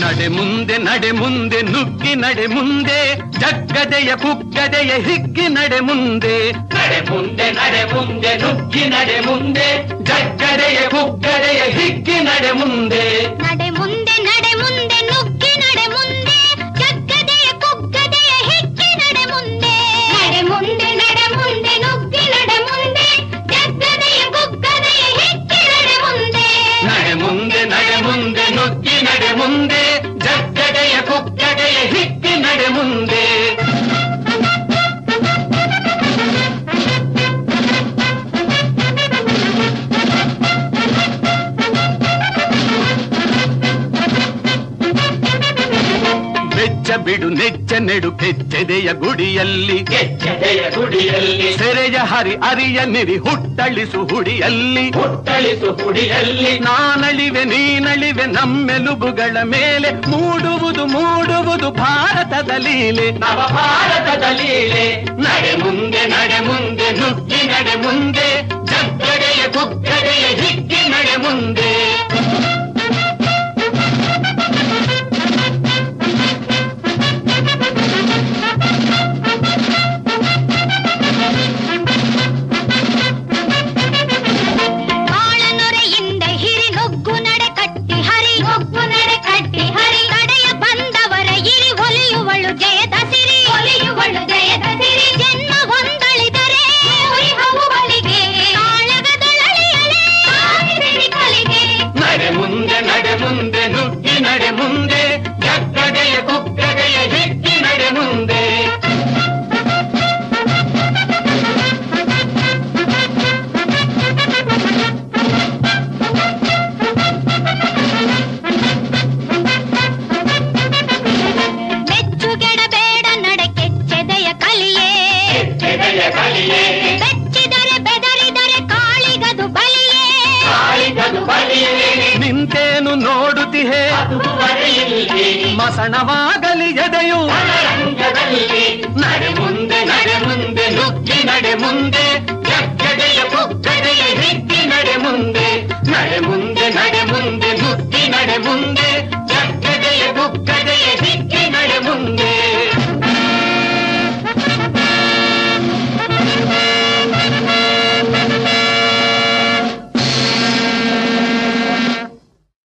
ನಡೆ ಮುಂದೆ ನಡೆ ಮುಂದೆ ನುಗ್ಗಿ ನಡೆ ಮುಂದೆ ಜಗ್ಗದೆಯ ಕುಗ್ಗದೆಯ ಹಿಗ್ಗಿ ನಡೆ ಮುಂದೆ ನಡೆ ಮುಂದೆ ನಡೆ ಮುಂದೆ ನುಗ್ಗಿ ನಡೆ ಮುಂದೆ ಜಗ್ಗದೆಯ ಕುಗ್ಗದೆಯ ಹಿಗ್ಗಿ ನಡೆ ಮುಂದೆ ನಡೆ ಮುಂದೆ ನಡೆ ಮುಂದೆ ನುಗ್ಗಿ ನಡೆ ಮುಂದೆ ಜಗ್ಗದೆಯ ಕುಗ್ಗದೆಯ ಹಿಕ್ಕಿ ನಡೆ ಮುಂದೆ ನಡೆ ಮುಂದೆ ನಡೆ ಮುಂದೆ ನುಗ್ಗಿ ನಡೆ ಮುಂದೆ ಜಗ್ಗದೆಯ ಕುಗ್ಗದೆಯ ಹಿಕ್ಕಿ ನಡೆ ಮುಂದೆ ನಡೆ ಮುಂದೆ ನಡೆ ಮುಂದೆ ನುಗ್ಗಿ ನಡೆ ಮುಂದೆ ಜಗ್ಗದೆಯ ಕುಗ್ಗದೆಯ ಹಿಗ್ಗಿ ನಡೆ ಮುಂದೆ ಬೆಚ್ಚ ಬಿಡು ನೆಚ್ಚ ನೆಡು ಕೆಚ್ಚೆದೆಯ ಗುಡಿಯಲ್ಲಿ ಕೆಚ್ಚದೆಯ ಗುಡಿಯಲ್ಲಿ ಸೆರೆಯ ಹರಿ ಅರಿಯ ನಿರಿ ಹುಟ್ಟಳಿಸು ಹುಡಿಯಲ್ಲಿ ಹುಟ್ಟಳಿಸು ಹುಡಿಯಲ್ಲಿ ನಾನಳಿವೆ ನೀನಳಿವೆ ನಮ್ಮೆಲುಬುಗಳ ಮೇಲೆ ಮೂಡುವುದು ಮೂಡುವುದು ಭಾರತದ ಲೀಲೆ ನವ ಭಾರತದ ಲೀಲೆ ನಡೆ ಮುಂದೆ ನಡೆ ಮುಂದೆ ನುಗ್ಗಿ ನಡೆ ಮುಂದೆ ಜಗ್ಗಡೆಯ ಕುಗ್ಗಡೆಯ ಹಿಗ್ಗಿ ನಡೆ ಮುಂದೆ ಬಾಳನೊರೆಯಿಂದ ಹಿರಿ ನುಗ್ಗು ನಡೆ ಕಟ್ಟಿ ಹರಿ ನುಗ್ಗು ನಡೆ ಕಟ್ಟಿ ಹರಿ ಕಡೆಯ ಬಂದವರ ಇರಿ ಒಲಿಯುವಳು ಜಯದ ಸಿರಿ ಒಲಿಯುವಳು ಜಯದ ಸಿರಿ ಜನ್ಮ ಹೊಂದಳಿದರೆ ಬಳಿಗೆ ಕಾಳಗದೊಳಲಿಯಲೇ ಕಾಲಿದಿರಿ ಕಲಿಗೆ ನಡೆ ಮುಂದೆ ನಡೆ ಮುಂದೆ ನುಗ್ಗಿ ನಡೆ ಮುಂದೆ ಜಗ್ಗಡೆಯ ಕುಗ್ಗಡೆಯ ಹಿಗ್ಗಿ ನಡೆ ಮುಂದೆ ಬೆಚ್ಚುಗೆಡಬೇಡ ನಡೆ ಕೆಚ್ಚೆದೆಯ ಕಲಿಯೇ ಕೆಚ್ಚದೆಯ ಕಲಿಯೇ ಬೆಚ್ಚಿದರೆ ಬೆದರಿದರೆ ಕಾಳಿಗದು ಬಲಿಯೇ ಕಾಳಿಗದು ಬಲಿಯೇ ನಿಂತೇನು ನೋಡುತ್ತಿಹೆ ಅದುವರೆಯಲ್ಲಿ ಮಸಣವಾಗಲಿ ಎದೆಯು ರಣರಂಗದಲ್ಲಿ ನಡೆ ಮುಂದೆ ನಡೆ ಮುಂದೆ ನುಗ್ಗಿ ನಡೆ ಮುಂದೆ ಜಗ್ಗಡೆಯ ಕುಗ್ಗಡೆಯ ಹಿಗ್ಗಿ ನಡೆ ಮುಂದೆ ನಡೆ ಮುಂದೆ ನಡೆ ಮುಂದೆ ನುಗ್ಗಿ ನಡೆ ಮುಂದೆ ಜಗ್ಗ